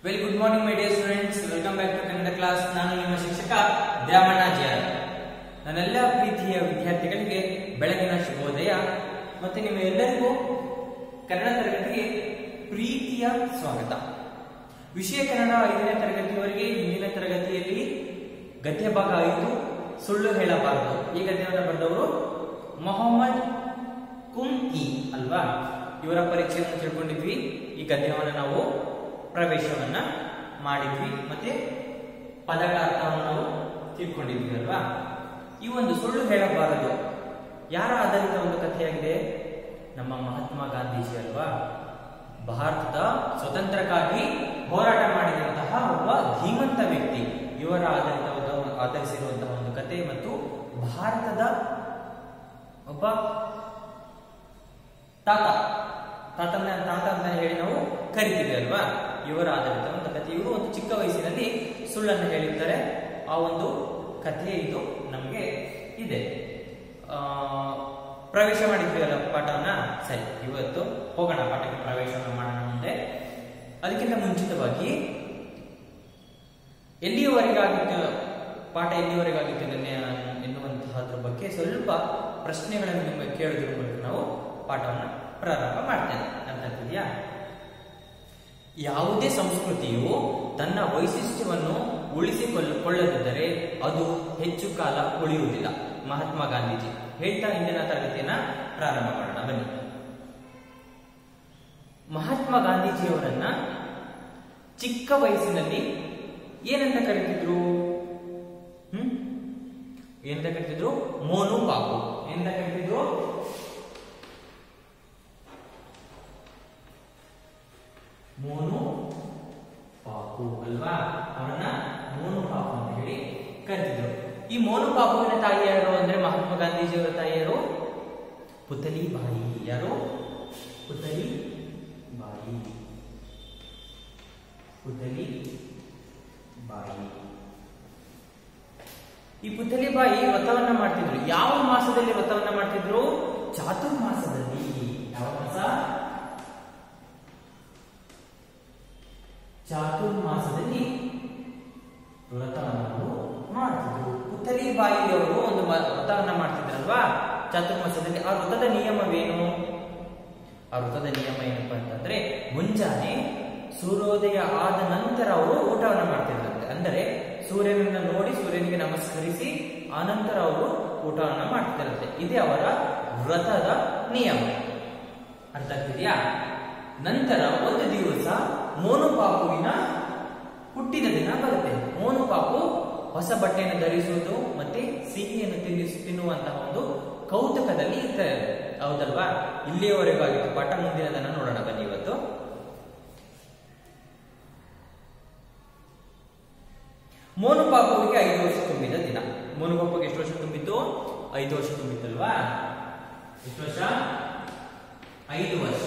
very good morning my dear students welcome back to Kannada class ನಾನು ನಿಮ್ಮ ಶಿಕ್ಷಕ Dyamanna G R ನನ್ನೆಲ್ಲ ಪ್ರೀತಿಯ ವಿದ್ಯಾರ್ಥಿಗಳಿಗೆ ಬೆಳಗಿನ ಶುಭೋದಯ ಮತ್ತೆ ನಿಮ್ಮ ಎಲ್ಲರಿಗೂ ಕನ್ನಡ ತರಗತಿಗೆ ಪ್ರೀತಿಯ ಸ್ವಾಗತ ವಿಷಯ ಕನ್ನಡ ಐದನೇ ತರಗತಿಯವರೆಗೆ ಹಿಂದಿನ ತರಗತಿಯಲ್ಲಿ ಗದ್ಯ ಭಾಗ ಐದು ಸುಳ್ಳು ಹೇಳಬಾರದು ಈ ಗದ್ಯವನ್ನು ಬರೆದವರು ಮೊಹಮ್ಮದ್ ಕುಮ್ ಇ ಅಲ್ವಾ ಇವರ ಪರೀಕ್ಷೆಯನ್ನು ತಿಳ್ಕೊಂಡಿದ್ವಿ ಈ ಗದ್ಯವನ್ನು ನಾವು ಪ್ರವೇಶವನ್ನ ಮಾಡಿದ್ವಿ ಮತ್ತೆ ಪದಗಳ ಅರ್ಥವನ್ನು ನಾವು ತಿಳ್ಕೊಂಡಿದ್ವಿ ಅಲ್ವಾ ಈ ಒಂದು ಸುಳ್ಳು ಹೇಳಬಾರದು ಯಾರ ಆಧಾರಿತ ಒಂದು ಕಥೆಯಾಗಿದೆ ನಮ್ಮ ಮಹಾತ್ಮ ಗಾಂಧೀಜಿ ಅಲ್ವಾ ಭಾರತದ ಸ್ವತಂತ್ರಕ್ಕಾಗಿ ಹೋರಾಟ ಮಾಡಿದಂತಹ ಒಬ್ಬ ಧೀಮಂತ ವ್ಯಕ್ತಿ ಇವರ ಆಧಾರಿತ ಒಂದು- ಆಧರಿಸಿರುವಂತಹ ಒಂದು ಕತೆ ಮತ್ತು ಭಾರತದ ಒಬ್ಬ ತಾತ ತಾತನ ತಾತ ಅಂತ ಹೇಳಿ ನಾವು ಕರಿತೀವಿ ಅಲ್ವಾ ಇವರ ಆಧಾರಿತ ಒಂದು ಕಥೆ ಇವರು ಒಂದು ಚಿಕ್ಕ ವಯಸ್ಸಿನಲ್ಲಿ ಸುಳ್ಳನ್ನು ಹೇಳಿರ್ತಾರೆ ಆ ಒಂದು ಕಥೆ ಇದು ನಮಗೆ ಇದೆ ಆ, ಪ್ರವೇಶ ಮಾಡಿದ್ವಿ ಅಲ್ಲ ಪಾಠವನ್ನ ಸರಿ ಇವತ್ತು ಹೋಗೋಣ ಪಾಠಕ್ಕೆ ಪ್ರವೇಶವನ್ನು ಮಾಡೋಣ ಮುಂದೆ ಅದಕ್ಕಿಂತ ಮುಂಚಿತವಾಗಿ ಎಲ್ಲಿಯವರೆಗಾಗಿತ್ತು ಪಾಠ ಎಲ್ಲಿಯವರೆಗಾಗಿತ್ತು ನಿನ್ನೆ ಎನ್ನುವಂತಹದ್ರ ಬಗ್ಗೆ ಸ್ವಲ್ಪ ಪ್ರಶ್ನೆಗಳನ್ನು ನಿಮಗೆ ಕೇಳೋದ್ರ ಮೂಲಕ ನಾವು ಪಾಠವನ್ನು ಪ್ರಾರಂಭ ಮಾಡ್ತೇನೆ ಅಂತ ಆಗ್ತಿದ್ಯಾ ಯಾವುದೇ ಸಂಸ್ಕೃತಿಯು ತನ್ನ ವೈಶಿಷ್ಟ್ಯವನ್ನು ಉಳಿಸಿಕೊಳ್ಳದಿದ್ದರೆ ಅದು ಹೆಚ್ಚು ಕಾಲ ಉಳಿಯುವುದಿಲ್ಲ ಮಹಾತ್ಮ ಗಾಂಧೀಜಿ ಹೇಳ್ತಾ ಇಂದಿನ ತರಗತಿಯನ್ನ ಪ್ರಾರಂಭ ಮಾಡೋಣ ಬನ್ನಿ ಮಹಾತ್ಮ ಗಾಂಧೀಜಿಯವರನ್ನ ಚಿಕ್ಕ ವಯಸ್ಸಿನಲ್ಲಿ ಏನಂತ ಕರೀತಿದ್ರು ಹ್ಮ್ ಏನಂತ ಕರೀತಿದ್ರು ಮೋನು ಬಾಬು ಏನಂತ ಕರೀತಿದ್ರು ಮೋನು ಪಾಪು ಅಲ್ವಾ ಅವರನ್ನ ಮೋನು ಪಾಪು ಅಂತ ಹೇಳಿ ಕರೆದಿದ್ರು ಈ ಮೋನು ಪಾಪುವಿನ ತಾಯಿ ಯಾರು ಅಂದ್ರೆ ಮಹಾತ್ಮ ಗಾಂಧೀಜಿಯವರ ತಾಯಿ ಯಾರು ಪುತಲಿ ಬಾಯಿ ಯಾರು ಪುತಲಿ ಬಾಯಿ ಪುತಲಿ ಬಾಯಿ ಈ ಪುತಲಿ ಬಾಯಿ ವ್ರತವನ್ನ ಮಾಡ್ತಿದ್ರು ಯಾವ ಮಾಸದಲ್ಲಿ ವ್ರತವನ್ನ ಮಾಡ್ತಿದ್ರು ಚಾತುರ್ಮಾಸದಲ್ಲಿ ಯಾವ ಮಾಸ ಚಾತುರ್ಮಾಸದಲ್ಲಿ ವ್ರತವನ್ನು ಮಾಡ್ತಿದ್ರು ಪುತ್ತಲಿ ಬಾಯಿಯವರು ಒಂದು ಮ- ವ್ರತವನ್ನ ಮಾಡ್ತಿದ್ರಲ್ವಾ ಚಾತುರ್ಮಾಸದಲ್ಲಿ ಆ ವ್ರತದ ನಿಯಮವೇನು ಆ ವ್ರತದ ನಿಯಮ ಏನಪ್ಪಾ ಅಂತಂದ್ರೆ ಮುಂಜಾನೆ ಸೂರ್ಯೋದಯ ಆದ ನಂತರ ಅವರು ಊಟವನ್ನ ಮಾಡ್ತಿದ್ರಂತೆ ಅಂದರೆ ಸೂರ್ಯನನ್ನ ನೋಡಿ ಸೂರ್ಯನಿಗೆ ನಮಸ್ಕರಿಸಿ ಆನಂತರ ಅವರು ಊಟವನ್ನ ಮಾಡ್ತಿದ್ರಂತೆ ಇದೇ ಅವರ ವ್ರತದ ನಿಯಮ ಅರ್ಥ ಆಗ್ತಿದ್ಯಾ ನಂತರ ಒಂದು ದಿವಸ ಮೋನು ಪಾಪುವಿನ ಹುಟ್ಟಿದ ದಿನ ಬರುತ್ತೆ ಮೋನು ಪಾಪು ಹೊಸ ಬಟ್ಟೆಯನ್ನು ಧರಿಸುವುದು ಮತ್ತೆ ಸಿಹಿಯನ್ನು ತಿನ್ನಿಸ್ ತಿನ್ನುವಂತಹ ಒಂದು ಕೌತುಕದಲ್ಲಿ ಇರ್ತಾರೆ ಹೌದಲ್ವಾ ಇಲ್ಲಿಯವರೆಗೂ ಆಗಿತ್ತು ಪಾಠ ಮುಂದಿನದನ್ನ ನೋಡೋಣ ಬನ್ನಿ ಇವತ್ತು ಮೋನು ಪಾಪುವಿಗೆ ಐದು ವರ್ಷ ತುಂಬಿದ ದಿನ ಮೋನು ಪಾಪುಗೆ ಎಷ್ಟು ವರ್ಷ ತುಂಬಿತ್ತು ಐದು ವರ್ಷ ತುಂಬಿತ್ತಲ್ವಾ ಎಷ್ಟು ವರ್ಷ ಐದು ವರ್ಷ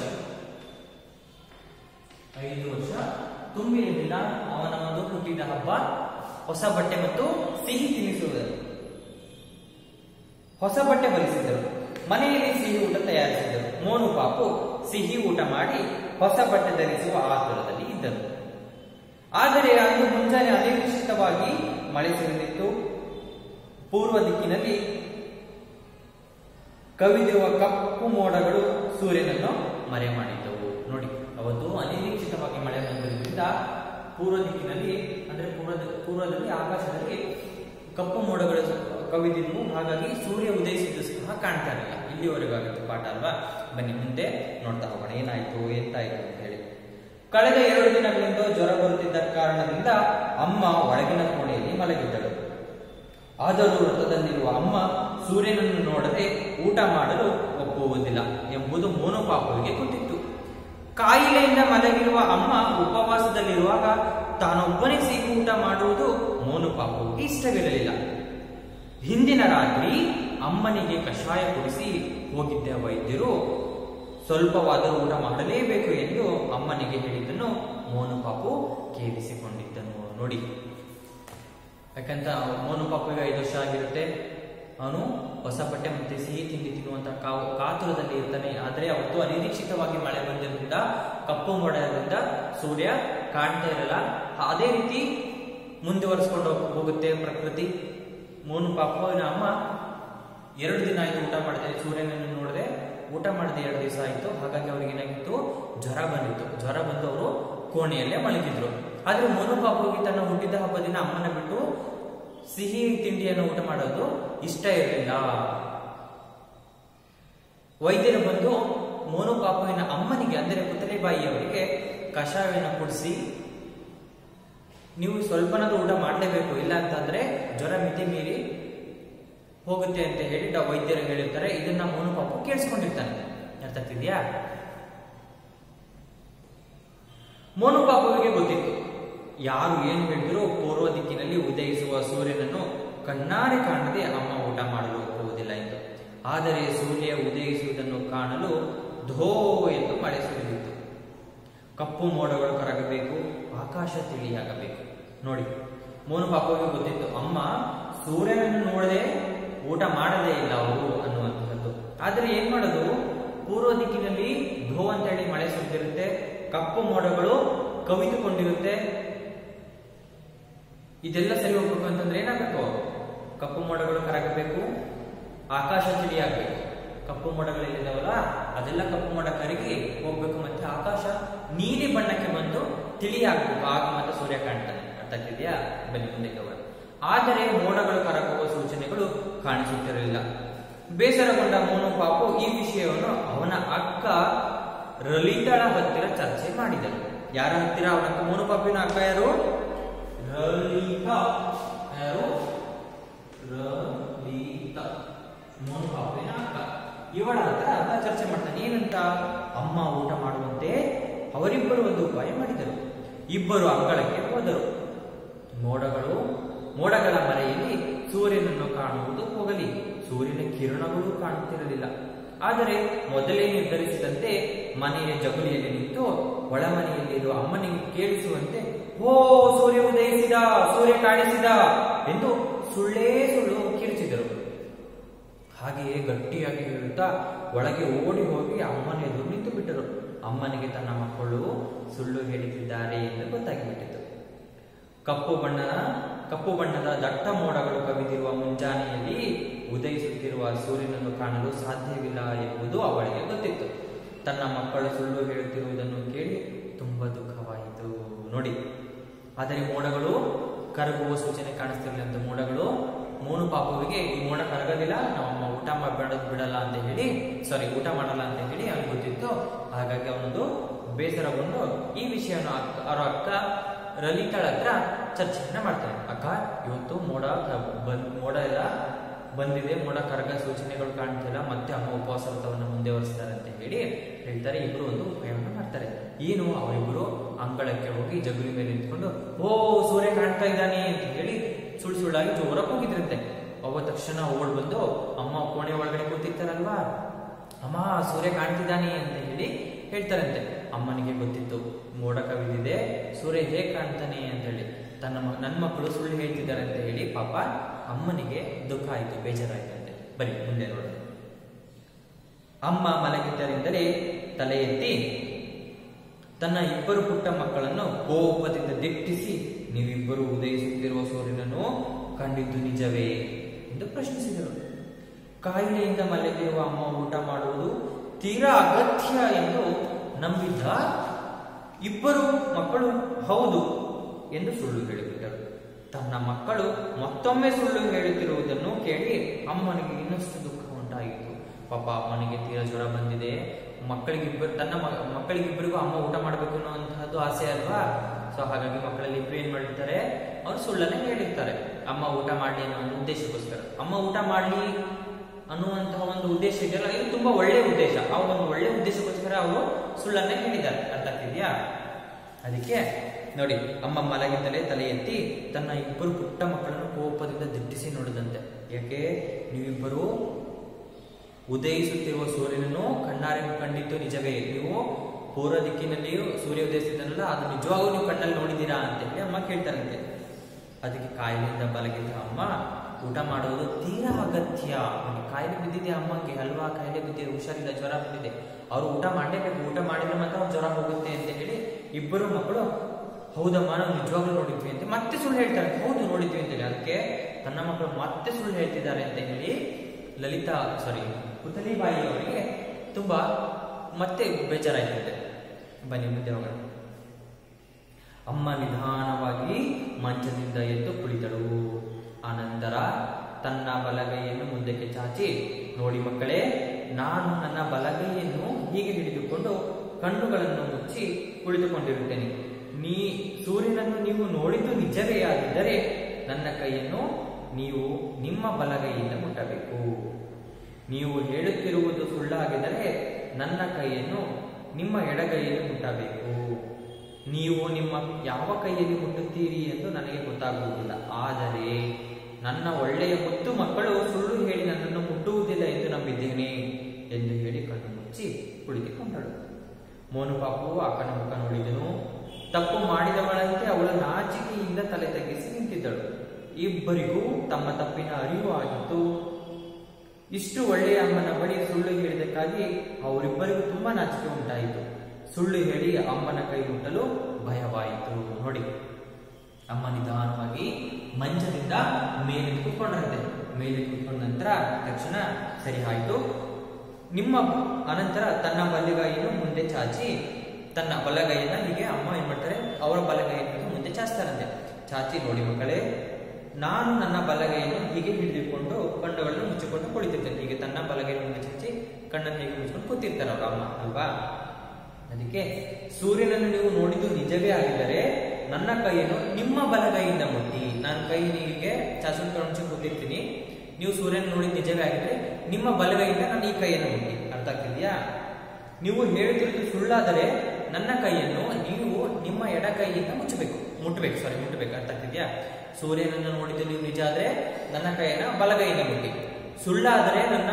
ಐದು ವರ್ಷ ತುಂಬಿದ ದಿನ ಅವನ ಒಂದು ಹುಟ್ಟಿದ ಹಬ್ಬ ಹೊಸ ಬಟ್ಟೆ ಮತ್ತು ಸಿಹಿ ತಿನ್ನಿಸುವುದರು ಹೊಸ ಬಟ್ಟೆ ಹೊಲಿಸಿದರು ಮನೆಯಲ್ಲಿ ಸಿಹಿ ಊಟ ತಯಾರಿಸಿದರು ಮೋನು ಪಾಪು ಸಿಹಿ ಊಟ ಮಾಡಿ ಹೊಸ ಬಟ್ಟೆ ಧರಿಸುವ ಆತುರದಲ್ಲಿ ಇದ್ದರು ಆದರೆ ಅಂದು ಮುಂಜಾನೆ ಅನಿರೀಕ್ಷಿತವಾಗಿ ಮಳೆ ಸುರಿದಿತ್ತು ಪೂರ್ವ ದಿಕ್ಕಿನಲ್ಲಿ ಕವಿದಿರುವ ಕಪ್ಪು ಮೋಡಗಳು ಸೂರ್ಯನನ್ನು ಮರೆ ಮಾಡಿದ್ದವು ನೋಡಿ ಅವತ್ತು ಅನಿರೀಕ್ಷಿತವಾಗಿ ಮಳೆ ಬಂದಿದ್ದರಿಂದ ಪೂರ್ವ ದಿಕ್ಕಿನಲ್ಲಿ ಅಂದ್ರೆ ಪೂರ್ವದ ಪೂರ್ವದಲ್ಲಿ ಆಕಾಶದಲ್ಲಿ ಕಪ್ಪು ಮೋಡಗಳು ಕವಿದಿದ್ವು ಹಾಗಾಗಿ ಸೂರ್ಯ ಉದಯಿಸಿದ್ದು ಸಹ ಕಾಣ್ತಾ ಇರಲಿಲ್ಲ ಇಲ್ಲಿವರೆಗೂ ಆಗಿತ್ತು ಪಾಠ ಅಲ್ವಾ ಬನ್ನಿ ಮುಂದೆ ನೋಡ್ತಾ ಹೋಗೋಣ ಏನಾಯ್ತು ಎಂತಾಯ್ತು ಅಂತ ಹೇಳಿ ಕಳೆದ ಎರಡು ದಿನಗಳಿಂದ ಜ್ವರ ಬರುತ್ತಿದ್ದ ಕಾರಣದಿಂದ ಅಮ್ಮ ಒಳಗಿನ ಕೋಣೆಯಲ್ಲಿ ಮಲಗಿದ್ದಳು ಆದರೂ ವ್ರತದಲ್ಲಿರುವ ಅಮ್ಮ ಸೂರ್ಯನನ್ನು ನೋಡದೆ ಊಟ ಮಾಡಲು ಒಪ್ಪುವುದಿಲ್ಲ ಎಂಬುದು ಮೋನೋಪಾಪುವಿಗೆ ಗೊತ್ತಿತ್ತು ಕಾಯಿಲೆಯಿಂದ ಮಲಗಿರುವ ಅಮ್ಮ ಉಪವಾಸದಲ್ಲಿರುವಾಗ ತಾನೊಬ್ಬನೇ ಸಿಹಿ ಊಟ ಮಾಡುವುದು ಮೋನುಪಾಪುವಿಗೆ ಇಷ್ಟವಿರಲಿಲ್ಲ ಹಿಂದಿನ ರಾತ್ರಿ ಅಮ್ಮನಿಗೆ ಕಷಾಯ ಕುಡಿಸಿ ಹೋಗಿದ್ದ ವೈದ್ಯರು ಸ್ವಲ್ಪವಾದರೂ ಊಟ ಮಾಡಲೇಬೇಕು ಎಂದು ಅಮ್ಮನಿಗೆ ಹೇಳಿದ್ದನ್ನು ಮೋನುಪಾಪು ಕೇಳಿಸಿಕೊಂಡಿದ್ದನು ನೋಡಿ ಯಾಕಂತ ಮೋನು ಪಾಪುಗೆ ಐದು ವರ್ಷ ಆಗಿರುತ್ತೆ ಅವನು ಹೊಸ ಬಟ್ಟೆ ಮತ್ತೆ ಸಿಹಿ ತಿಂಡಿ ತಿನ್ನುವಂತ ಕಾವು ಕಾತುರದಲ್ಲಿ ಇರ್ತಾನೆ ಆದರೆ ಅವತ್ತು ಅನಿರೀಕ್ಷಿತವಾಗಿ ಮಳೆ ಬಂದಿರೋದ್ರಿಂದ ಕಪ್ಪು ಮೋಡದಿಂದ ಸೂರ್ಯ ಕಾಣ್ತಾ ಇರಲ್ಲ ಅದೇ ರೀತಿ ಮುಂದುವರಿಸ್ಕೊಂಡು ಹೋಗುತ್ತೆ ಪ್ರಕೃತಿ ಮೋನು ಪಾಪುವಿನ ಅಮ್ಮ ಎರಡು ದಿನ ಆಯ್ತು ಊಟ ಮಾಡದೆ ಸೂರ್ಯನನ್ನು ನೋಡದೆ ಊಟ ಮಾಡದೆ ಎರಡು ದಿವಸ ಆಯ್ತು ಹಾಗಾಗಿ ಅವ್ರಿಗೆ ಏನಾಗಿತ್ತು ಜ್ವರ ಬಂದಿತ್ತು ಜ್ವರ ಬಂದು ಅವರು ಕೋಣೆಯಲ್ಲೇ ಮಲಗಿದ್ರು ಆದ್ರೆ ಮೋನು ಪಾಪುವಿಗೆ ತನ್ನ ಹುಟ್ಟಿದ ಹಬ್ಬದ ದಿನ ಅಮ್ಮನ ಬಿಟ್ಟು ಸಿಹಿ ತಿಂಡಿಯನ್ನು ಊಟ ಮಾಡೋದು ಇಷ್ಟ ಇರಲಿಲ್ಲ ವೈದ್ಯರು ಬಂದು ಮೋನು ಪಾಪುವಿನ ಅಮ್ಮನಿಗೆ ಅಂದರೆ ಪುತಲಿಬಾಯಿಯವರಿಗೆ ಕಷಾಯವನ್ನು ಕುಡಿಸಿ ನೀವು ಸ್ವಲ್ಪನಾದ್ರೂ ಊಟ ಮಾಡಲೇಬೇಕು ಇಲ್ಲ ಅಂತಂದ್ರೆ ಜ್ವರ ಮಿತಿ ಮೀರಿ ಹೋಗುತ್ತೆ ಅಂತ ಹೇಳಿ ಡಾ- ವೈದ್ಯರು ಹೇಳಿರ್ತಾರೆ ಇದನ್ನ ಮೋನು ಪಾಪು ಕೇಳಿಸ್ಕೊಂಡಿರ್ತಾನೆ ಅರ್ಥ ಆಗ್ತಿದ್ಯಾ ಮೋನು ಪಾಪುವಿಗೆ ಗೊತ್ತಿತ್ತು ಯಾರು ಏನು ಹೇಳಿದ್ರು ಪೂರ್ವ ದಿಕ್ಕಿನಲ್ಲಿ ಉದಯಿಸುವ ಸೂರ್ಯನನ್ನು ಕಣ್ಣಾರೆ ಕಾಣದೆ ಅಮ್ಮ ಊಟ ಮಾಡಲು ಹೋಗುವುದಿಲ್ಲ ಎಂದು ಆದರೆ ಸೂರ್ಯ ಉದಯಿಸುವುದನ್ನು ಕಾಣಲು ಧೋ ಎಂದು ಮಳೆ ಸುರಿದಿತ್ತು ಕಪ್ಪು ಮೋಡಗಳು ಕರಗಬೇಕು ಆಕಾಶ ತಿಳಿಯಾಗಬೇಕು ನೋಡಿ ಮೋನು ಪಾಪುವಿಗೆ ಗೊತ್ತಿತ್ತು ಅಮ್ಮ ಸೂರ್ಯನನ್ನು ನೋಡದೆ ಊಟ ಮಾಡದೇ ಇಲ್ಲ ಅವರು ಅನ್ನುವಂಥದ್ದು ಆದ್ರೆ ಏನ್ ಮಾಡೋದು ಪೂರ್ವ ದಿಕ್ಕಿನಲ್ಲಿ ಧೋ ಅಂತೇಳಿ ಮಳೆ ಸುರಿದಿರುತ್ತೆ ಕಪ್ಪು ಮೋಡಗಳು ಕವಿದುಕೊಂಡಿರುತ್ತೆ ಇದೆಲ್ಲ ಸರಿ ಹೋಗ್ಬೇಕು ಅಂತಂದ್ರೆ ಏನಾಗಬೇಕು ಕಪ್ಪು ಮೋಡಗಳು ಕರಗಬೇಕು ಆಕಾಶ ತಿಳಿಯಾಗಬೇಕು ಕಪ್ಪು ಮೋಡಗಳೇನಿದಾವಲ್ಲ ಅದೆಲ್ಲ ಕಪ್ಪು ಮೋಡ ಕರಗಿ ಹೋಗ್ಬೇಕು ಮತ್ತೆ ಆಕಾಶ ನೀಲಿ ಬಣ್ಣಕ್ಕೆ ಬಂದು ತಿಳಿಯಾಗಬೇಕು ಆಗ ಮತ್ತೆ ಸೂರ್ಯ ಕಾಣ್ತಾನೆ ಅರ್ಥ ಆಗ್ತಿದ್ಯಾ ಬನ್ನಿ ಮುಂದೆ ಹೋಗೋಣ ಆದರೆ ಮೋಡಗಳು ಕರಗುವ ಸೂಚನೆಗಳು ಕಾಣಿಸುತ್ತಿರಲಿಲ್ಲ ಬೇಸರಗೊಂಡ ಮೋನು ಪಾಪು ಈ ವಿಷಯವನ್ನು ಅವನ ಅಕ್ಕ ರಲಿತಳ ಹತ್ತಿರ ಚರ್ಚೆ ಮಾಡಿದರು ಯಾರ ಹತ್ತಿರ ಅವನ ಅಕ್ಕ ಮೋನು ಪಾಪಿನ ಅಕ್ಕ ಯಾರು ಲಲಿತಾ ಯಾರು ಲಲಿತಾ ಮೋನು ಪಾಪಿನ ಅಕ್ಕ ಇವಳ ಹತ್ರ ಅಕ್ಕ ಚರ್ಚೆ ಮಾಡ್ತಾನೆ ಏನಂತ ಅಮ್ಮ ಊಟ ಮಾಡುವಂತೆ ಅವರಿಬ್ಬರು ಒಂದು ಉಪಾಯ ಮಾಡಿದರು ಇಬ್ಬರು ಅಂಗಳಕ್ಕೆ ಹೋದರು ಮೋಡಗಳು ಮೋಡಗಳ ಮರೆಯಲ್ಲಿ ಸೂರ್ಯನನ್ನು ಕಾಣುವುದು ಹೋಗಲಿ ಸೂರ್ಯನ ಕಿರಣಗಳು ಕಾಣುತ್ತಿರಲಿಲ್ಲ ಆದರೆ ಮೊದಲೇ ನಿರ್ಧರಿಸಿದಂತೆ ಮನೆಯ ಜಗುಲಿಯಲ್ಲಿ ನಿಂತು ಒಳಮನೆಯಲ್ಲಿರುವ ಅಮ್ಮನಿಗೆ ಕೇಳಿಸುವಂತೆ ಓ ಸೂರ್ಯ ಉದಯಿಸಿದ ಸೂರ್ಯ ಕಾಣಿಸಿದ ಎಂದು ಸುಳ್ಳೇ ಸುಳ್ಳು ಕಿರಿಚಿದರು ಹಾಗೆಯೇ ಗಟ್ಟಿಯಾಗಿ ಹೇಳುತ್ತಾ ಒಳಗೆ ಓಡಿ ಹೋಗಿ ಅಮ್ಮನ ಎದುರು ನಿಂತು ಬಿಟ್ಟರು ಅಮ್ಮನಿಗೆ ತನ್ನ ಮಕ್ಕಳು ಸುಳ್ಳು ಹೇಳುತ್ತಿದ್ದಾರೆ ಎಂದು ಗೊತ್ತಾಗಿಬಿಟ್ಟಿತು ಕಪ್ಪು ಬಣ್ಣದ ಕಪ್ಪು ಬಣ್ಣದ ದಟ್ಟ ಮೋಡಗಳು ಕವಿದಿರುವ ಮುಂಜಾನೆಯಲ್ಲಿ ಉದಯಿಸುತ್ತಿರುವ ಸೂರ್ಯನನ್ನು ಕಾಣಲು ಸಾಧ್ಯವಿಲ್ಲ ಎಂಬುದು ಅವಳಿಗೆ ಗೊತ್ತಿತ್ತು ತನ್ನ ಮಕ್ಕಳು ಸುಳ್ಳು ಹೇಳುತ್ತಿರುವುದನ್ನು ಕೇಳಿ ತುಂಬಾ ದುಃಖವಾಯಿತು ನೋಡಿ ಆದರೆ ಮೋಡಗಳು ಕರಗುವ ಸೂಚನೆ ಕಾಣಿಸ್ತಿರ್ಲಿಲ್ಲ ಅಂತ ಮೋಡಗಳು ಮೂನು ಪಾಪುವಿಗೆ ಈ ಮೋಡ ಕರಗೋದಿಲ್ಲ ನಮ್ಮಮ್ಮ ಊಟ ಮಾಡಬೇಡೋದು ಬಿಡಲ್ಲ ಅಂತ ಹೇಳಿ ಸಾರಿ ಊಟ ಮಾಡಲ್ಲ ಅಂತ ಹೇಳಿ ಅವ್ನಿಗೆ ಗೊತ್ತಿತ್ತು ಹಾಗಾಗಿ ಅವನದು ಬೇಸರಗೊಂಡು ಈ ವಿಷಯವನ್ನು ಅಕ್ಕ ಅವರ ಅಕ್ಕ ಲಲಿತಾಳ ಹತ್ರ ಚರ್ಚೆಯನ್ನ ಮಾಡ್ತಾನೆ ಅಕ್ಕ ಇವತ್ತು ಮೋಡ ಕ- ಬಂದ್ ಮೋಡ ಎಲ್ಲ ಬಂದಿದೆ ಮೋಡ ಕರಗ ಸೂಚನೆಗಳು ಕಾಣ್ತಿಲ್ಲ ಮತ್ತೆ ಅಮ್ಮ ಉಪವಾಸ ವ್ರತವನ್ನು ಮುಂದುವರಿಸ್ತಾರೆ ಅಂತ ಹೇಳಿ ಹೇಳ್ತಾರೆ ಇಬ್ರು ಒಂದು ಉಪಾಯವನ್ನು ಮಾಡ್ತಾರೆ ಏನು ಅವರಿಬ್ರು ಅಂಗಳಕ್ಕೆ ಹೋಗಿ ಜಗುಲಿ ಮೇಲೆ ನಿಂತ್ಕೊಂಡು ಓ ಸೂರ್ಯ ಕಾಣ್ತಾ ಇದ್ದಾನೆ ಅಂತ ಹೇಳಿ ಸುಳ್ಳು ಸುಳ್ಳಾಗಿ ಜೋರಾಗಿ ಹೋಗಿದ್ರಂತೆ ಅವ ತಕ್ಷಣ ಓಡ್ ಬಂದು ಅಮ್ಮ ಕೋಣೆ ಒಳಗಡೆ ಕೂತಿರ್ತಾರಲ್ವಾ ಅಮ್ಮ ಸೂರ್ಯ ಕಾಣ್ತಿದ್ದಾನೆ ಅಂತ ಹೇಳಿ ಹೇಳ್ತಾರಂತೆ ಅಮ್ಮನಿಗೆ ಗೊತ್ತಿತ್ತು ಮೋಡ ಕವಿದಿದೆ ಸೂರ್ಯ ಹೇಗೆ ಕಾಣ್ತಾನೆ ಅಂತ ಹೇಳಿ ತನ್ನ ಮ- ನನ್ನ ಮಕ್ಕಳು ಸುಳ್ಳು ಹೇಳ್ತಿದ್ದಾರೆ ಅಂತ ಹೇಳಿ ಪಾಪ ಅಮ್ಮನಿಗೆ ದುಃಖ ಆಯ್ತು ಬೇಜಾರಾಯ್ತು ಅಂತೆ ಬರೀ ಮುಂದೆ ನೋಡೋಣ ಅಮ್ಮ ಮಲಗಿದ್ದರಿಂದಲೇ ತಲೆ ಎತ್ತಿ ತನ್ನ ಇಬ್ಬರು ಪುಟ್ಟ ಮಕ್ಕಳನ್ನು ಕೋಪದಿಂದ ದಿಟ್ಟಿಸಿ ನೀವಿಬ್ಬರು ಉದಯಿಸುತ್ತಿರುವ ಸೂರ್ಯನನ್ನು ಕಂಡಿದ್ದು ನಿಜವೇ ಎಂದು ಪ್ರಶ್ನಿಸಿದರು ಕಾಯಿಲೆಯಿಂದ ಮಲಗಿರುವ ಅಮ್ಮ ಊಟ ಮಾಡುವುದು ತೀರಾ ಅಗತ್ಯ ಎಂದು ನಂಬಿದ್ದ ಇಬ್ಬರು ಮಕ್ಕಳು ಹೌದು ಎಂದು ಸುಳ್ಳು ಹೇಳಿಬಿಟ್ಟರು ತನ್ನ ಮಕ್ಕಳು ಮತ್ತೊಮ್ಮೆ ಸುಳ್ಳು ಹೇಳುತ್ತಿರುವುದನ್ನು ಕೇಳಿ ಅಮ್ಮನಿಗೆ ಇನ್ನಷ್ಟು ದುಃಖ ಉಂಟಾಯಿತು ಪಾಪ ಅಮ್ಮನಿಗೆ ತೀರಾ ಜ್ವರ ಬಂದಿದೆ ಮಕ್ಕಳಿಗಿಬ್ಬರು ತನ್ನ ಮ- ಮಕ್ಕಳಿಗಿಬ್ಬರಿಗೂ ಅಮ್ಮ ಊಟ ಮಾಡಬೇಕು ಅನ್ನುವಂತಹದ್ದು ಆಸೆ ಅಲ್ವಾ ಸೊ ಹಾಗಾಗಿ ಮಕ್ಕಳಲ್ಲಿ ಇಬ್ರು ಏನ್ ಮಾಡಿರ್ತಾರೆ ಅವ್ರು ಸುಳ್ಳನ್ನೇ ಹೇಳಿರ್ತಾರೆ ಅಮ್ಮ ಊಟ ಮಾಡ್ಲಿ ಅನ್ನೋ ಒಂದು ಉದ್ದೇಶಕ್ಕೋಸ್ಕರ ಅಮ್ಮ ಊಟ ಮಾಡ್ಲಿ ಅನ್ನುವಂತಹ ಒಂದು ಉದ್ದೇಶ ಇದೆಯಲ್ಲ ಇದು ತುಂಬಾ ಒಳ್ಳೆ ಉದ್ದೇಶ ಆ ಒಂದು ಒಳ್ಳೆ ಉದ್ದೇಶಕ್ಕೋಸ್ಕರ ಅವರು ಸುಳ್ಳನ್ನೇ ಹೇಳಿದ್ದಾರೆ ಅರ್ಥ ಆಗ್ತಿದ್ಯಾ ಅದಕ್ಕೆ ನೋಡಿ ಅಮ್ಮ ಮಲಗಿದ್ದಲೇ ತಲೆ ಎತ್ತಿ ತನ್ನ ಇಬ್ಬರು ಪುಟ್ಟ ಮಕ್ಕಳನ್ನು ಕೋಪದಿಂದ ದಿಟ್ಟಿಸಿ ನೋಡಿದಂತೆ ಯಾಕೆ ನೀವಿಬ್ಬರು ಉದಯಿಸುತ್ತಿರುವ ಸೂರ್ಯನನ್ನು ಕಣ್ಣಾರೆ ಕಂಡಿದ್ದು ನಿಜವೇ ನೀವು ಪೂರ್ವ ದಿಕ್ಕಿನಲ್ಲಿಯೂ ಸೂರ್ಯ ಉದಯಿಸಿದನಲ್ಲ ಅದು ನಿಜವಾಗೂ ನೀವು ಕಣ್ಣಲ್ಲಿ ನೋಡಿದ್ದೀರಾ ಅಂತ ಹೇಳಿ ಅಮ್ಮ ಕೇಳ್ತಾರಂತೆ ಅದಕ್ಕೆ ಕಾಯಿಲೆಯಿಂದ ಬಲಗಿದ್ದ ಅಮ್ಮ ಊಟ ಮಾಡುವುದು ತೀರಾ ಅಗತ್ಯ ನೋಡಿ, ಕಾಯಿಲೆ ಬಿದ್ದಿದೆ ಅಮ್ಮಗೆ ಅಲ್ವಾ ಕಾಯಿಲೆ ಬಿದ್ದಿದೆ ಹುಷಾರಿಲ್ಲ ಜ್ವರ ಬಂದಿದೆ ಅವರು ಊಟ ಮಾಡಲೇಬೇಕು ಊಟ ಮಾಡಿದ್ರೆ ಮಾತ್ರ ಅವ್ರ ಜ್ವರ ಹೋಗುತ್ತೆ ಅಂತ ಹೇಳಿ ಇಬ್ಬರು ಮಕ್ಕಳು ಹೌದಮ್ಮ ನಾವು ನಿಜವಾಗ್ಲೂ ನೋಡಿದ್ವಿ ಅಂತ ಮತ್ತೆ ಸುಳ್ಳು ಹೇಳ್ತಾರೆ ಹೌದು ನೋಡಿದ್ವಿ ಅಂತೇಳಿ ಅದಕ್ಕೆ ತನ್ನ ಮಕ್ಕಳು ಮತ್ತೆ ಸುಳ್ಳು ಹೇಳ್ತಿದ್ದಾರೆ ಅಂತ ಹೇಳಿ ಲಲಿತಾ ಸಾರಿ ಪುತಲಿಬಾಯಿ ಅವರಿಗೆ ತುಂಬಾ ಮತ್ತೆ ಬೇಜಾರಾಯ್ತಂತೆ ಬನ್ನಿ ಮುಂದೆ ಹೋಗೋಣ ಅಮ್ಮ ನಿಧಾನವಾಗಿ ಮಂಚದಿಂದ ಎದ್ದು ಕುಳಿತಳು ಆನಂತರ ತನ್ನ ಬಲಗೈಯನ್ನು ಮುಂದಕ್ಕೆ ಚಾಚಿ ನೋಡಿ ಮಕ್ಕಳೇ ನಾನು ನನ್ನ ಬಲಗೈಯನ್ನು ಹೀಗೆ ಹಿಡಿದುಕೊಂಡು ಕಣ್ಣುಗಳನ್ನು ಮುಚ್ಚಿ ಕುಳಿತುಕೊಂಡಿರುತ್ತೇನೆ ನೀ ಸೂರ್ಯನನ್ನು ನೀವು ನೋಡಿದ್ದು ನಿಜವೇ ಆಗಿದ್ದರೆ ನನ್ನ ಕೈಯನ್ನು ನೀವು ನಿಮ್ಮ ಬಲಗೈಯಿಂದ ಮುಟ್ಟಬೇಕು ನೀವು ಹೇಳುತ್ತಿರುವುದು ಸುಳ್ಳಾಗಿದ್ದರೆ ನನ್ನ ಕೈಯನ್ನು ನಿಮ್ಮ ಎಡಗೈಯಲ್ಲಿ ಮುಟ್ಟಬೇಕು ನೀವು ನಿಮ್ಮ ಯಾವ ಕೈಯಲ್ಲಿ ಮುಟ್ಟುತ್ತೀರಿ ಎಂದು ನನಗೆ ಗೊತ್ತಾಗುವುದಿಲ್ಲ ಆದರೆ ನನ್ನ ಒಳ್ಳೆಯ ಮುತ್ತು ಮಕ್ಕಳು ಸುಳ್ಳು ಹೇಳಿ ನನ್ನನ್ನು ಮುಟ್ಟುವುದಿಲ್ಲ ಎಂದು ನಂಬಿದ್ದೇನೆ ಎಂದು ಹೇಳಿ ಕಣ್ಣು ಮುಚ್ಚಿ ಕುಳಿತುಕೊಂಡಳು ಮೋನು ಪಾಪು ಅಕ್ಕನ ಮುಖ ನೋಡಿದನು ತಪ್ಪು ಮಾಡಿದವಳಂತೆ ಅವಳು ನಾಚಿಕೆಯಿಂದ ತಲೆ ತಗ್ಗಿಸಿ ನಿಂತಿದ್ದಳು ಇಬ್ಬರಿಗೂ ತಮ್ಮ ತಪ್ಪಿನ ಅರಿವು ಆಗಿತ್ತು ಇಷ್ಟು ಒಳ್ಳೆಯ ಅಮ್ಮನ ಬಳಿ ಸುಳ್ಳು ಹೇಳಿದಕ್ಕಾಗಿ ಅವರಿಬ್ಬರಿಗೂ ತುಂಬಾ ನಾಚಿಕೆ ಉಂಟಾಯಿತು ಸುಳ್ಳು ಹೇಳಿ ಅಮ್ಮನ ಕೈ ಮುಟ್ಟಲು ಭಯವಾಯಿತು ನೋಡಿ ಅಮ್ಮ ನಿಧಾನವಾಗಿ ಮಂಚದಿಂದ ಮೇಲೆ ಕೂತ್ಕೊಂಡ್ರಂತೆ ಮೇಲೆ ಕೂತ್ಕೊಂಡ ನಂತರ ತಕ್ಷಣ ಸರಿ ಆಯ್ತು ನಿಮ್ಮ ಅನಂತರ ತನ್ನ ಬಲಗೈಯನ್ನು ಮುಂದೆ ಚಾಚಿ ತನ್ನ ಬಲಗೈಯನ್ನ ಹೀಗೆ ಅಮ್ಮ ಏನ್ ಮಾಡ್ತಾರೆ ಅವರ ಬಲಗೈಯನ್ನು ಮುಂದೆ ಚಾಚ್ತಾರಂತೆ ಚಾಚಿ ನೋಡಿ ಮಕ್ಕಳೇ ನಾನು ನನ್ನ ಬಲಗೈಯನ್ನು ಹೀಗೆ ಹಿಡಿದುಕೊಂಡು ಕಣ್ಣುಗಳನ್ನು ಮುಚ್ಚಿಕೊಂಡು ಕುಳಿತಿರ್ತೇನೆ ಹೀಗೆ ತನ್ನ ಬಲಗೈಯನ್ನು ಮುಂದೆ ಚಾಚಿ ಕಣ್ಣನ್ನು ಹೀಗೆ ಮುಚ್ಚಿಕೊಂಡು ಕೂತಿರ್ತಾರೆ ಅವ್ರ ಅಮ್ಮ ಅಲ್ವಾ ಅದಕ್ಕೆ ಸೂರ್ಯನನ್ನು ನೀವು ನೋಡಿದ್ದು ನಿಜವೇ ಆಗಿದ್ದರೆ ನನ್ನ ಕೈಯನ್ನು ನಿಮ್ಮ ಬಲಗೈಯಿಂದ ಮುಟ್ಟಿ ನಾನು ಕೈ ಹೀಗೆ ಚಾಚುಕೊಂಡು ಕಣ್ಣು ಕೂತಿರ್ತೀನಿ ನೀವು ಸೂರ್ಯನ ನೋಡಿದ ನಿಜವೇ ಆಗಿದ್ರೆ ನಿಮ್ಮ ಬಲಗೈಯಿಂದ ನಾನು ಈ ಕೈಯನ್ನು ಮುಟ್ಟಿ ಅರ್ಥ ಆಗ್ತಿದ್ಯಾ ನೀವು ಹೇಳ್ತಿರೋದು ಸುಳ್ಳಾದರೆ ನನ್ನ ಕೈಯನ್ನು ನೀವು ನಿಮ್ಮ ಎಡ ಕೈಯಿಂದ ಮುಚ್ಚಬೇಕು ಮುಟ್ಟಬೇಕು ಸಾರಿ ಮುಟ್ಟಬೇಕು ಅರ್ಥ ಆಗ್ತಿದ್ಯಾ ಸೂರ್ಯನನ್ನು ನೋಡಿದ್ದು ನೀವು ನಿಜ ಆದ್ರೆ ನನ್ನ ಕೈಯನ್ನ ಬಲಗೈಯಿಂದ ಮುಟ್ಟಿ ಸುಳ್ಳಾದರೆ ನನ್ನ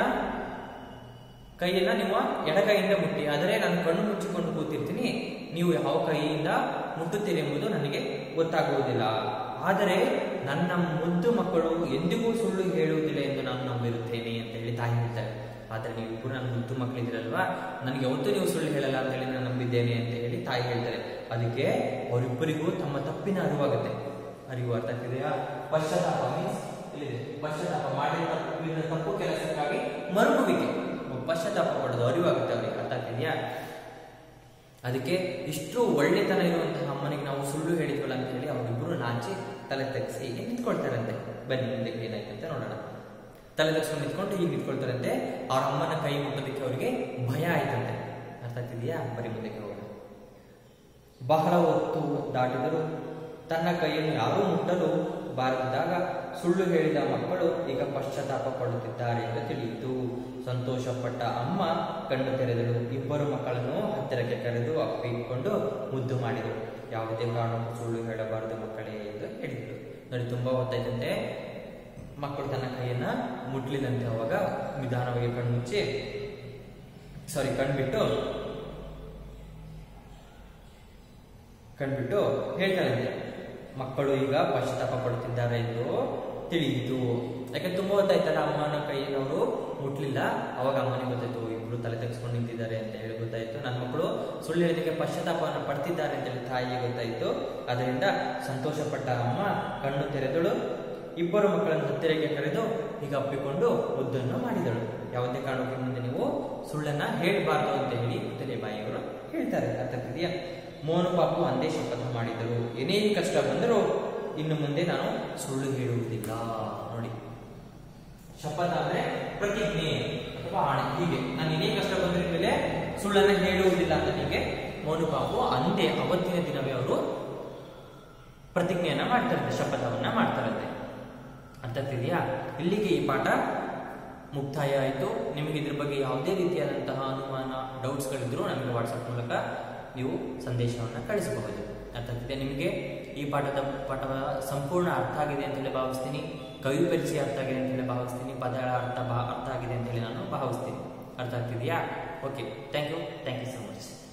ಕೈಯನ್ನ ನೀವು ಎಡಗೈಯಿಂದ ಮುಟ್ಟಿ ಆದರೆ ನಾನು ಕಣ್ಣು ಮುಚ್ಚಿಕೊಂಡು ಕೂತಿರ್ತೀನಿ ನೀವು ಯಾವ ಕೈಯಿಂದ ಮುಟ್ಟುತ್ತೀರಿ ಎಂಬುದು ನನಗೆ ಗೊತ್ತಾಗುವುದಿಲ್ಲ ಆದರೆ ನನ್ನ ಮುದ್ದು ಮಕ್ಕಳು ಎಂದಿಗೂ ಸುಳ್ಳು ಹೇಳುವುದಿಲ್ಲ ಎಂದು ನಾನು ನಂಬಿರುತ್ತೇನೆ ಅಂತ ಹೇಳಿ ತಾಯಿ ಹೇಳ್ತಾರೆ ಆದರೆ ನೀವು ಇಬ್ಬರು ನನ್ನ ಮುದ್ದು ಮಕ್ಕಳಿದ್ದೀರಲ್ವಾ ನನಗೆ ಯಾವತ್ತೂ ನೀವು ಸುಳ್ಳು ಹೇಳಲ್ಲ ಅಂತ ಹೇಳಿ ನಾನು ನಂಬಿದ್ದೇನೆ ಅಂತ ಹೇಳಿ ತಾಯಿ ಹೇಳ್ತಾರೆ ಅದಕ್ಕೆ ಅವರಿಬ್ಬರಿಗೂ ತಮ್ಮ ತಪ್ಪಿನ ಅರಿವಾಗುತ್ತೆ ಅರಿವು ಅರ್ಥ ಆಗ್ತಿದೆಯಾ ಪಶ್ಚಾತ್ತಾಪ ಮೀನ್ಸ್ ಇಲ್ಲಿದೆ ಪಶ್ಚಾತ್ತಾಪ ಮಾಡಿದ ತಪ್ಪಿನ ತಪ್ಪು ಕೆಲಸಕ್ಕಾಗಿ ಮರುಗುವಿಕೆ ಪಶ್ಚಾತ್ತಾಪ ಪಡೋದು ಅರಿವಾಗುತ್ತೆ ಅವರಿಗೆ ಅರ್ಥ ಆಗ್ತಿದೆಯಾ ಅದಕ್ಕೆ ಇಷ್ಟು ಒಳ್ಳೆತನ ಇರುವಂತಹ ಅಮ್ಮನಿಗೆ ನಾವು ಸುಳ್ಳು ಹೇಳಿದ್ವಲ್ಲ ಅಂತ ಹೇಳಿ ಅವರಿಬ್ಬರು ನಾಚಿ ತಲೆ ತಗ್ಸಿ ಹೀಗೆ ನಿಂತ್ಕೊಳ್ತಾರಂತೆ ಬನ್ನಿ ಮುಂದಕ್ಕೆ ಏನಾಯ್ತು ಅಂತ ನೋಡೋಣ ತಲೆ ತಗ್ಸ್ಕೊಂಡು ನಿಂತ್ಕೊಂಡು ಹೀಗೆ ನಿಂತ್ಕೊಳ್ತಾರಂತೆ ಅವ್ರ ಅಮ್ಮನ ಕೈ ಮುಟ್ಟೋದಕ್ಕೆ ಅವರಿಗೆ ಭಯ ಆಯ್ತಂತೆ ಅರ್ಥ ಆಗ್ತಿದೆಯಾ ಬರೀ ಮುಂದಕ್ಕೆ ಹೋಗೋಣ ಬಹಳ ಹೊತ್ತು ದಾಟಿದರೂ ತನ್ನ ಕೈಯನ್ನು ಯಾರೂ ಮುಟ್ಟಲು ಬಾರದಿದ್ದಾಗ ಸುಳ್ಳು ಹೇಳಿದ ಮಕ್ಕಳು ಈಗ ಪಶ್ಚಾತ್ತಾಪ ಪಡುತ್ತಿದ್ದಾರೆ ಎಂದು ತಿಳಿಯಿತು ಸಂತೋಷಪಟ್ಟ ಅಮ್ಮ ಕಣ್ಣು ತೆರೆದಳು ಇಬ್ಬರು ಮಕ್ಕಳನ್ನು ಹತ್ತಿರಕ್ಕೆ ಕರೆದು ಅಪ್ಪಿಕೊಂಡು ಮುದ್ದು ಮಾಡಿದರು ಯಾವುದೇ ಕಾರಣಕ್ಕೂ ಸುಳ್ಳು ಹೇಳಬಾರದು ಮಕ್ಕಳೇ ಎಂದು ಹೇಳಿದರು ನೋಡಿ ತುಂಬಾ ಹೊತ್ತಾಯ್ತಂತೆ ಮಕ್ಕಳು ತನ್ನ ಕೈಯನ್ನ ಮುಟ್ಲಿದಂತೆ ಅವಾಗ ನಿಧಾನವಾಗಿ ಕಣ್ಮುಚ್ಚಿ ಸಾರಿ ಕಣ್ಬಿಟ್ಟು ಕಣ್ಬಿಟ್ಟು ಹೇಳ್ತಾರಂತೆ ಮಕ್ಕಳು ಈಗ ಪಶ್ಚಾತ್ತಾಪ ಪಡುತ್ತಿದ್ದಾರೆ ಎಂದು ತಿಳಿಯಿತು ಯಾಕೆ ತುಂಬಾ ಹೊತ್ತಾಯ್ತಲ್ಲ ಅಮ್ಮನ ಕೈಯನ್ನವರು ಮುಟ್ಲಿಲ್ಲ ಅವಾಗ ಅಮ್ಮನಿಗೆ ಗೊತ್ತಾಯ್ತು ಇಬ್ರು ತಲೆ ತೆಗೆಸ್ಕೊಂಡು ನಿಂತಿದ್ದಾರೆ ಅಂತ ಹೇಳಿ ಗೊತ್ತಾಯ್ತು ನನ್ನ ಮಕ್ಕಳು ಸುಳ್ಳು ಹೇಳಿದಕ್ಕೆ ಪಶ್ಚಾತ್ತಾಪವನ್ನು ಪಡ್ತಿದ್ದಾರೆ ಅಂತ ಹೇಳಿ ತಾಯಿಗೆ ಗೊತ್ತಾಯ್ತು ಅದರಿಂದ ಸಂತೋಷಪಟ್ಟ ಅಮ್ಮ ಕಣ್ಣು ತೆರೆದಳು ಇಬ್ಬರು ಮಕ್ಕಳನ್ನು ಹತ್ತಿರಕ್ಕೆ ಕರೆದು ಈಗ ಅಪ್ಪಿಕೊಂಡು ಮುದ್ದನ್ನು ಮಾಡಿದಳು ಯಾವುದೇ ಕಾರಣಕ್ಕೆ ಮುಂದೆ ನೀವು ಸುಳ್ಳನ್ನ ಹೇಳಬಾರ್ದು ಅಂತ ಹೇಳಿ ಮುತ್ತಲೆ ಬಾಯಿಯವರು ಹೇಳ್ತಾರೆ ಅರ್ಥ ಆಗ್ತಿದೆಯಾ ಮೋನು ಪಾಪು ಅಂದೇ ಶಪಥ ಮಾಡಿದರು ಏನೇ ಕಷ್ಟ ಬಂದರೂ ಇನ್ನು ಮುಂದೆ ನಾನು ಸುಳ್ಳು ಹೇಳುವುದಿಲ್ಲ ನೋಡಿ ಶಪಥ ಅಂದ್ರೆ ಪ್ರತಿಜ್ಞೆ ಅಥವಾ ಆಣೆ ಹೀಗೆ ನಾನು ಏನೇ ಕಷ್ಟ ಬಂದ್ರ ಮೇಲೆ ಸುಳ್ಳನ್ನ ಹೇಳುವುದಿಲ್ಲ ಅಂತ ಹೀಗೆ ಮೋನು ಪಾಪು ಅಂದೇ ಅವತ್ತಿನ ದಿನವೇ ಅವರು ಪ್ರತಿಜ್ಞೆಯನ್ನ ಮಾಡ್ತಾರಂತೆ ಶಪಥವನ್ನ ಮಾಡ್ತಾರಂತೆ ಅರ್ಥ ಆಗ್ತಿದೆಯಾ ಇಲ್ಲಿಗೆ ಈ ಪಾಠ ಮುಕ್ತಾಯ ಆಯಿತು ನಿಮಗೆ ಇದ್ರ ಬಗ್ಗೆ ಯಾವುದೇ ರೀತಿಯಾದಂತಹ ಅನುಮಾನ ಡೌಟ್ಸ್ಗಳಿದ್ರು ನಮಗೆ ವಾಟ್ಸಪ್ ಮೂಲಕ ನೀವು ಸಂದೇಶವನ್ನು ಕಳಿಸಬಹುದು ಅರ್ಥ ಆಗ್ತಿದೆ ನಿಮಗೆ ಈ ಪಾಠದ ಪಾಠದ ಸಂಪೂರ್ಣ ಅರ್ಥ ಆಗಿದೆ ಅಂತ ಹೇಳಿ ಭಾವಿಸ್ತೀನಿ ಕವಿ ಪರಿಚಯ ಅರ್ಥ ಆಗಿದೆ ಅಂತ ಹೇಳಿ ಭಾವಿಸ್ತೀನಿ ಪದಗಳ ಅರ್ಥ ಬಾ ಅರ್ಥ ಆಗಿದೆ ಅಂತ ಹೇಳಿ ನಾನು ಭಾವಿಸ್ತೀನಿ ಅರ್ಥ ಆಗ್ತಿದೆಯಾ okay thank you thank you so much